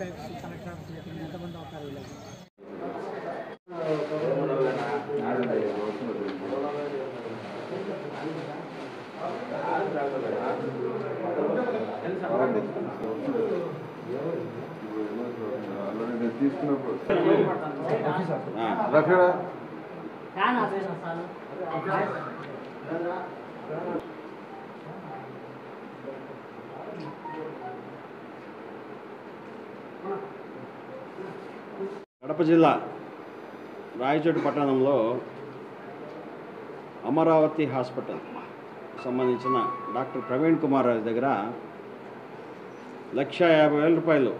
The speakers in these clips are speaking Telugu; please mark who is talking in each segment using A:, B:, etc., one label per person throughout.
A: డిఎస్పీ ఆఫీస్ కలెక్టర్ ఆఫీస్ చెప్పిన ఎంతమంది అవుతారు వీళ్ళకి ఫ్యాన్ ఆపేసిన సార్
B: కడప జిల్లా రాయచోటి పట్టణంలో అమరావతి హాస్పిటల్ సంబంధించిన డాక్టర్ ప్రవీణ్ కుమార్ రాజు దగ్గర లక్ష యాభై వేల రూపాయలు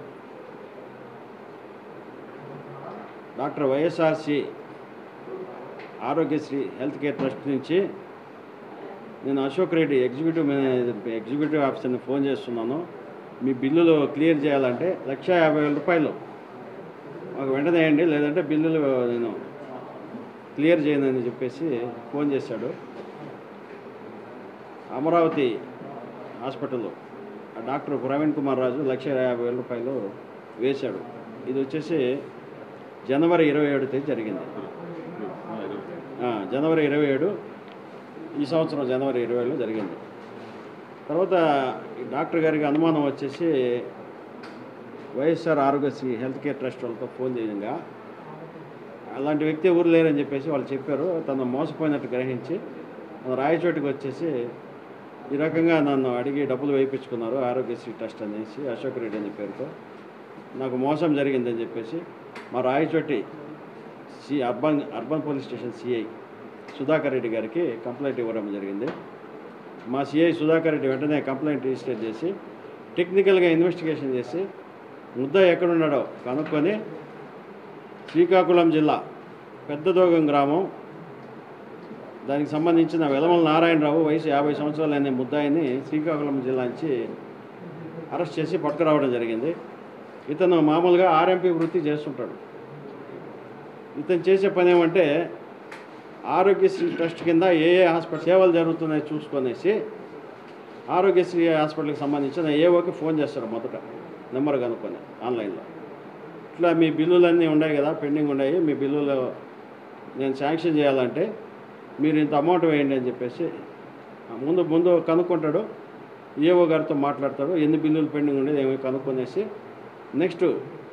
B: doctor YSRC Aarogyasri health care trust నుంచి నేను Ashok Reddy executive manager executive ఆఫీసర్ని ఫోన్ చేస్తున్నాను మీ బిల్లులు క్లియర్ చేయాలంటే లక్ష యాభై వేల రూపాయలు మాకు వెంటనే వేయండి లేదంటే బిల్లులు నేను క్లియర్ చేయనని చెప్పేసి ఫోన్ చేశాడు అమరావతి హాస్పిటల్లో ఆ డాక్టర్ ప్రవీణ్ కుమార్ రాజు లక్ష యాభై వేల రూపాయలు వేశాడు ఇది వచ్చేసి జనవరి ఇరవై ఏడు తేదీ జరిగింది ఆ, జనవరి ఇరవై ఏడు ఈ సంవత్సరం జనవరి ఇరవైలో జరిగింది తర్వాత ఈ డాక్టర్ గారికి అనుమానం వచ్చేసి YSR Aarogyasri health care trust వాళ్ళతో ఫోన్ చేయగా అలాంటి వ్యక్తి ఊరు లేరని చెప్పేసి వాళ్ళు చెప్పారు తను మోసపోయినట్టు గ్రహించి మన రాయచోటికి వచ్చేసి ఈ రకంగా నన్ను అడిగి డబ్బులు వేయించుకున్నారు ఆరోగ్యశ్రీ ట్రస్ట్ అనేసి అశోక్ రెడ్డి అనే పేరుతో నాకు మోసం జరిగిందని చెప్పేసి మా Rayachoti C urban urban police station CI Sudhakar Reddy గారికి కంప్లైంట్ ఇవ్వడం జరిగింది మా సిఐ సుధాకర్ రెడ్డి వెంటనే కంప్లైంట్ రిజిస్టర్ చేసి టెక్నికల్గా ఇన్వెస్టిగేషన్ చేసి ముద్ద ఎక్కడున్నాడో కనుక్కొని శ్రీకాకుళం జిల్లా పెద్దదోగం గ్రామం దానికి సంబంధించిన వెలమల నారాయణరావు వయసు యాభై సంవత్సరాలు అనే ముద్దాయిని శ్రీకాకుళం జిల్లా నుంచి అరెస్ట్ చేసి పట్టుకురావడం జరిగింది ఇతను మామూలుగా ఆర్ఎంపీ వృత్తి చేస్తుంటాడు ఇతను చేసే పని ఏమంటే ఆరోగ్యశ్రీ ట్రస్ట్ కింద ఏ ఏ హాస్పిటల్ సేవలు జరుగుతున్నాయో చూసుకొనేసి ఆరోగ్యశ్రీ హాస్పిటల్కి సంబంధించిన ఏవోకి ఫోన్ చేస్తారు మొదట నెంబర్ కనుక్కొని ఆన్లైన్లో ఇట్లా మీ బిల్లులన్నీ ఉన్నాయి కదా పెండింగ్ ఉన్నాయి మీ బిల్లులు నేను శాంక్షన్ చేయాలంటే మీరు ఇంత అమౌంట్ వేయండి అని చెప్పేసి ఆ ముందు ముందు కనుక్కుంటాడు ఏవో గారితో మాట్లాడతాడు ఎన్ని బిల్లులు పెండింగ్ ఉండేది ఏమో కనుక్కొనేసి నెక్స్ట్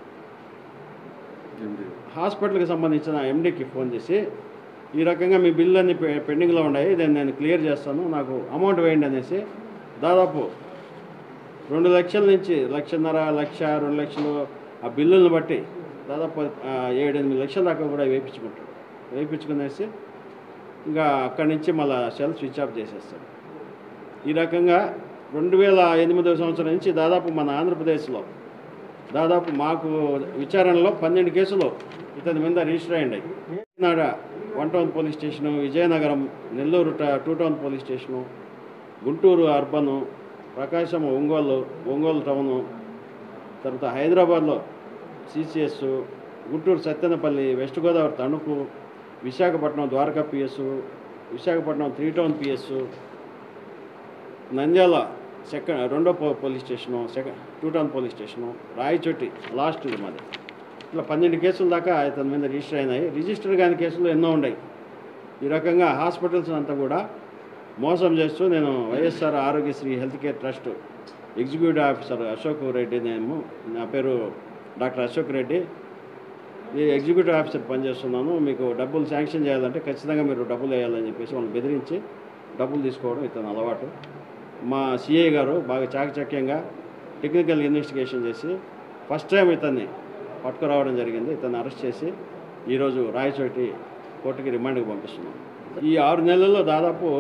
B: హాస్పిటల్కి సంబంధించిన ఎండీకి ఫోన్ చేసి ఈ రకంగా మీ బిల్లు అన్ని పె- పెండింగ్లో ఉన్నాయి దాన్ని నేను క్లియర్ చేస్తాను నాకు అమౌంట్ వేయండి అనేసి దాదాపు రెండు లక్షల నుంచి లక్షన్నర లక్ష రెండు లక్షలు ఆ బిల్లులను బట్టి దాదాపు ఆ, ఏడు ఎనిమిది లక్షల దాకా కూడా వేయించుకుంటాడు వేయించుకునేసి ఇంకా అక్కడి నుంచి మళ్ళీ సెల్ స్విచ్ ఆఫ్ చేసేస్తాడు ఈ రకంగా రెండు వేల ఎనిమిదవ సంవత్సరం నుంచి దాదాపు మన ఆంధ్రప్రదేశ్లో దాదాపు మాకు విచారణలో పన్నెండు కేసులు ఇతని మీద రిజిస్టర్ అయ్యాయి నాడ one town police station Vizianagaram Nellore ట- two town police station Guntur urban Prakasam Ongole Ongole town తర్వాత హైదరాబాద్లో CCS Guntur Sattenapalli west Godavari Tanuku Visakhapatnam Dwaraka PS Visakhapatnam three town PS Nandyal second రెండో పో police station second two town police station Rayachoti last ఇది మాది ఇట్లా పన్నెండు కేసుల దాకా ఇతని మీద రిజిస్టర్ అయినాయి రిజిస్టర్ కాని కేసులు ఎన్నో ఉన్నాయి ఈ రకంగా హాస్పిటల్స్ అంతా కూడా మోసం చేస్తూ నేను YSR Aarogyasri health care trust executive officer Ashok Reddy నేను నా పేరు డాక్టర్ అశోక్ రెడ్డి ఈ ఎగ్జిక్యూటివ్ ఆఫీసర్ పనిచేస్తున్నాను మీకు డబ్బులు శాంక్షన్ చేయాలంటే ఖచ్చితంగా మీరు డబ్బులు వేయాలని చెప్పేసి వాళ్ళు బెదిరించి డబ్బులు తీసుకోవడం ఇతను అలవాటు మా సిఐ గారు బాగా చాకచక్యంగా టెక్నికల్ ఇన్వెస్టిగేషన్ చేసి ఫస్ట్ టైం ఇతన్ని పట్టుకురావడం జరిగింది ఇతన్ని అరెస్ట్ చేసి ఈరోజు రాయచోటి కోర్టుకి రిమాండ్కి పంపిస్తున్నాం ఈ ఆరు నెలల్లో దాదాపు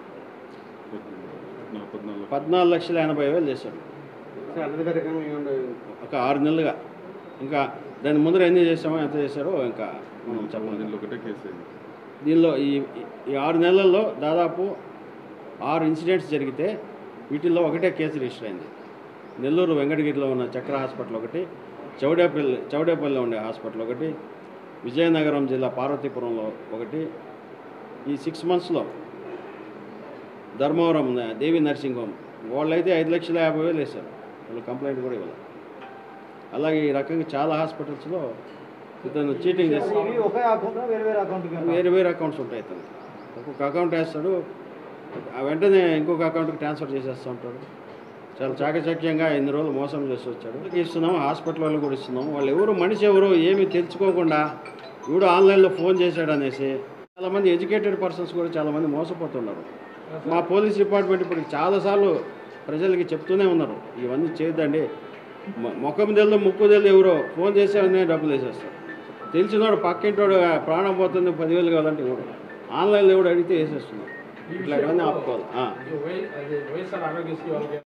B: పద్నాలుగు లక్షల ఎనభై వేలు చేశాడు ఒక ఆరు నెలలుగా ఇంకా దాని ముందర ఎన్ని చేసామో ఎంత చేశారో ఇంకా మనం చెప్పలేదు
C: ఒకటే కేసు అయింది
B: దీనిలో ఈ ఈ ఆరు నెలల్లో దాదాపు ఆరు ఇన్సిడెంట్స్ జరిగితే వీటిల్లో ఒకటే కేసు రిజిస్టర్ అయింది నెల్లూరు వెంకటగిరిలో ఉన్న చక్ర హాస్పిటల్ ఒకటి చౌడేపల్లి చౌడేపల్లిలో ఉండే హాస్పిటల్ ఒకటి విజయనగరం జిల్లా పార్వతీపురంలో ఒకటి ఈ సిక్స్ మంత్స్లో ధర్మవరం దేవి నర్సింగ్ హోమ్ వాళ్ళైతే ఐదు లక్షల యాభై వేలు వేశారు వాళ్ళు కంప్లైంట్ కూడా ఇవ్వాలి అలాగే ఈ రకంగా చాలా హాస్పిటల్స్లో ఇతను చీటింగ్ చేసి
C: ఇవి ఒకే అకౌంట్ వేరే వేరే అకౌంట్కి
B: వేరే వేరే అకౌంట్స్ ఉంటాయి ఇతను ఒక్కొక్క అకౌంట్ వేస్తాడు ఆ వెంటనే ఇంకొక అకౌంట్కి ట్రాన్స్ఫర్ చేసేస్తూ ఉంటాడు చాలా చాకచక్యంగా ఎన్ని రోజులు మోసం చేసి వచ్చాడు ఇస్తున్నాం హాస్పిటల్ వాళ్ళు కూడా ఇస్తున్నాం వాళ్ళు ఎవరు మనిషి ఎవరు ఏమీ తెలుసుకోకుండా ఎవడు ఆన్లైన్లో ఫోన్ చేశాడు అనేసి చాలామంది ఎడ్యుకేటెడ్ పర్సన్స్ కూడా చాలామంది మోసపోతున్నారు మా పోలీస్ డిపార్ట్మెంట్ ఇప్పుడు చాలాసార్లు ప్రజలకి చెప్తూనే ఉన్నారు ఇవన్నీ చేయొద్దండి మొ- ముఖం తెల్లు ముక్కు తెల్లు ఎవరో ఫోన్ చేసే వెంటనే డబ్బులు వేసేస్తారు తెలిసినోడు పక్కింటోడు ప్రాణం పోతుంది పదివేలు కావాలంటే ఇవ్వడు ఆన్లైన్లో ఎవడు అడిగితే వేసేస్తున్నాడు ఇట్లాంటివన్నీ ఆపుకోవాలి ఆ.
D: వైఎస్ఆర్ ఆరోగ్యశ్రీ వాళ్ళకి